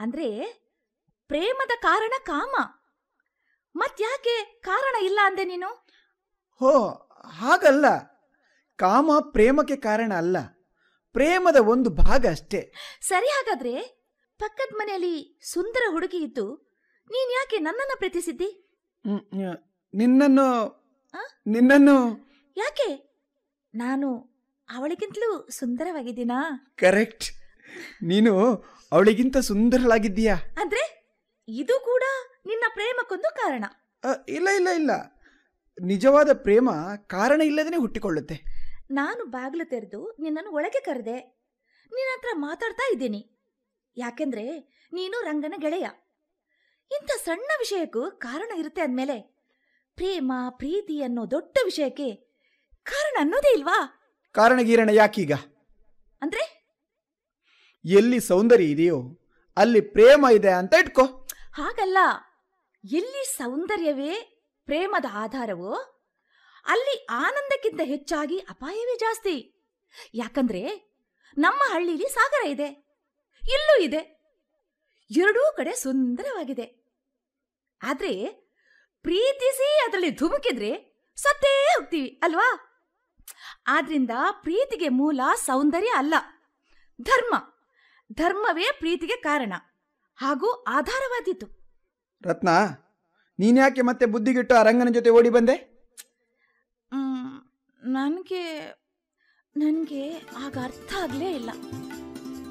ಅಂದ್ರೆ ಪ್ರೇಮದ ಕಾರಣ ಕಾಮ ಮತ್ಯಾಕೆ ಕಾರಣ ಇಲ್ಲ ಅಂದೆ ನೀನು ಹೋ ಹಾಗಲ್ಲ ಕಾಮ ಪ್ರೇಮಕ್ಕೆ ಕಾರಣ ಅಲ್ಲ ಪ್ರೇಮದ ಒಂದು ಭಾಗ ಅಷ್ಟೇ ಸರಿ ಹಾಗಾದ್ರೆ ಪಕ್ಕದ ಮನೆಯಲ್ಲಿ ಸುಂದರ ಹುಡುಗಿ ಇದ್ದು ನೀನ್ ಯಾಕೆ ನನ್ನನ್ನ ಪ್ರೀತಿಸಿದ್ದಿ ಹ್ಮ್, ಹ್ಮ್. ನಿನ್ನನ್ನು ಆ? ನಿನ್ನನ್ನು ಯಾಕೆ ನಾನು ಅವಳಿಗಿಂತಲೂ ಸುಂದರವಾಗಿದ್ದೀನಾ ಕರೆಕ್ಟ್ ನೀನು ಅವಳಿಗಿಂತ ಸುಂದರಳಾಗಿದ್ದೀಯಾ ಅಂದ್ರೆ ಇದು ಕೂಡ ನಿನ್ನ ಪ್ರೇಮಕ್ಕೊಂದು ಕಾರಣ ಅ, ಇಲ್ಲ ಇಲ್ಲ ಇಲ್ಲ ನಿಜವಾದ ಪ್ರೇಮ ಕಾರಣ ಇಲ್ಲದೇ ಹುಟ್ಟಿಕೊಳ್ಳುತ್ತೆ ನಾನು ಬಾಗಿಲು ತೆರೆದು ನಿನ್ನನ್ನು ಒಳಗೆ ಕರೆದೆ ನಿನ್ನ ಹತ್ರ ಮಾತಾಡ್ತಾ ಇದ್ದೀನಿ ಯಾಕೆಂದ್ರೆ ನೀನು ರಂಗನ ಗೆಳೆಯ ಇಂಥ ಸಣ್ಣ ವಿಷಯಕ್ಕೂ ಕಾರಣ ಇರುತ್ತೆ ಅಂದ್ಮೇಲೆ ಪ್ರೇಮ ಪ್ರೀತಿ ಅನ್ನೋ ದೊಡ್ಡ ವಿಷಯಕ್ಕೆ ಕಾರಣ ಅನ್ನೋದೇ ಇಲ್ವಾ ಕಾರಣ ಗೀರಣ ಯಾಕೀಗ ಅಂದ್ರೆ ಎಲ್ಲಿ ಸೌಂದರ್ಯ ಇದೆಯೋ ಅಲ್ಲಿ ಪ್ರೇಮ ಇದೆ ಅಂತ ಇಟ್ಕೋ ಹಾಗಲ್ಲ ಎಲ್ಲಿ ಸೌಂದರ್ಯವೇ ಪ್ರೇಮದ ಆಧಾರವೋ ಅಲ್ಲಿ ಆನಂದಕ್ಕಿಂತ ಹೆಚ್ಚಾಗಿ ಅಪಾಯವೇ ಜಾಸ್ತಿ ಯಾಕಂದ್ರೆ ನಮ್ಮ ಹಳ್ಳಿಲಿ ಸಾಗರ ಇದೆ ಇಲ್ಲೂ ಇದೆ ಎರಡೂ ಕಡೆ ಸುಂದರವಾಗಿದೆ ಆದ್ರೆ ಪ್ರೀತಿಸಿ ಅದರಲ್ಲಿ ಧುಮುಕಿದ್ರೆ ಸತ್ತೇ ಹೋಗ್ತೀವಿ ಅಲ್ವಾ ಆದ್ರಿಂದ ಪ್ರೀತಿಗೆ ಮೂಲ ಸೌಂದರ್ಯ ಅಲ್ಲ ಧರ್ಮ ಧರ್ಮವೇ ಪ್ರೀತಿಗೆ ಕಾರಣ ಹಾಗೂ ಆಧಾರವಾದೀತು ರತ್ನ ನೀನ್ಯಾಕೆ ಮತ್ತೆ ಬುದ್ಧಿಗಿಟ್ಟು ಆ ರಂಗನ ಜೊತೆ ಓಡಿ ಬಂದೆ ನನಗೆ ನನಗೆ ಆಗ ಅರ್ಥ ಆಗಲೇ ಇಲ್ಲ